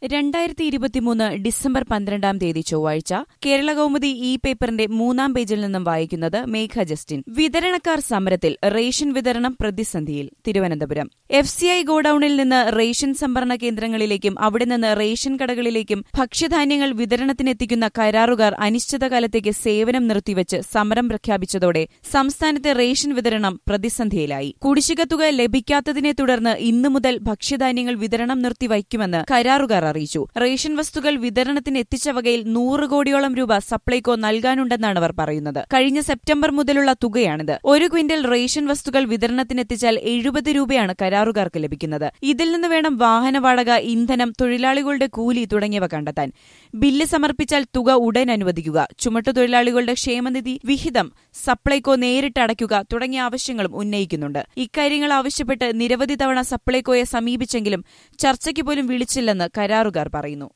രണ്ടായിരത്തി ഇരുപത്തിമൂന്ന് ഡിസംബർ പന്ത്രണ്ടാം തീയതി ചൊവ്വാഴ്ച കേരള കൗമുദി ഇ പേപ്പറിന്റെ മൂന്നാം പേജിൽ നിന്നും വായിക്കുന്നത് മേഘ ജസ്റ്റിൻ വിതരണക്കാർ സമരത്തിൽ റേഷൻ വിതരണം പ്രതിസന്ധിയിൽ തിരുവനന്തപുരം എഫ് സി ഐ ഗോഡൌണിൽ നിന്ന് റേഷൻ സംഭരണ കേന്ദ്രങ്ങളിലേക്കും അവിടെ നിന്ന് റേഷൻ കടകളിലേക്കും ഭക്ഷ്യധാന്യങ്ങൾ വിതരണത്തിനെത്തിക്കുന്ന കരാറുകാർ അനിശ്ചിതകാലത്തേക്ക് സേവനം നിർത്തിവച്ച് സമരം പ്രഖ്യാപിച്ചതോടെ സംസ്ഥാനത്തെ റേഷൻ വിതരണം പ്രതിസന്ധിയിലായി കുടിശ്ശിക തുക ലഭിക്കാത്തതിനെ തുടർന്ന് ഇന്നു മുതൽ ഭക്ഷ്യധാന്യങ്ങൾ വിതരണം നിർത്തിവയ്ക്കുമെന്ന് കരാറുകാർ അറിയിച്ചു റേഷൻ വസ്തുക്കൾ വിതരണത്തിന് എത്തിച്ച വകയിൽ നൂറ് കോടിയോളം രൂപ സപ്ലൈകോ നൽകാനുണ്ടെന്നാണ് അവർ പറയുന്നത് കഴിഞ്ഞ സെപ്റ്റംബർ മുതലുള്ള തുകയാണിത് ഒരു ക്വിന്റൽ റേഷൻ വസ്തുക്കൾ വിതരണത്തിനെത്തിച്ചാൽ എഴുപത് രൂപയാണ് കരാറുകാർക്ക് ലഭിക്കുന്നത് ഇതിൽ നിന്ന് വേണം വാഹന വാടക ഇന്ധനം തൊഴിലാളികളുടെ കൂലി തുടങ്ങിയവ കണ്ടെത്താൻ ബില്ല് സമർപ്പിച്ചാൽ തുക ഉടൻ അനുവദിക്കുക ചുമട്ടുതൊഴിലാളികളുടെ ക്ഷേമനിധി വിഹിതം സപ്ലൈകോ നേരിട്ട് അടയ്ക്കുക തുടങ്ങിയ ആവശ്യങ്ങളും ഉന്നയിക്കുന്നുണ്ട് ഇക്കാര്യങ്ങൾ ആവശ്യപ്പെട്ട് നിരവധി തവണ സപ്ലൈകോയെ സമീപിച്ചെങ്കിലും ചർച്ചയ്ക്ക് പോലും വിളിച്ചില്ലെന്ന് കരാറുകാർ പറയുന്നു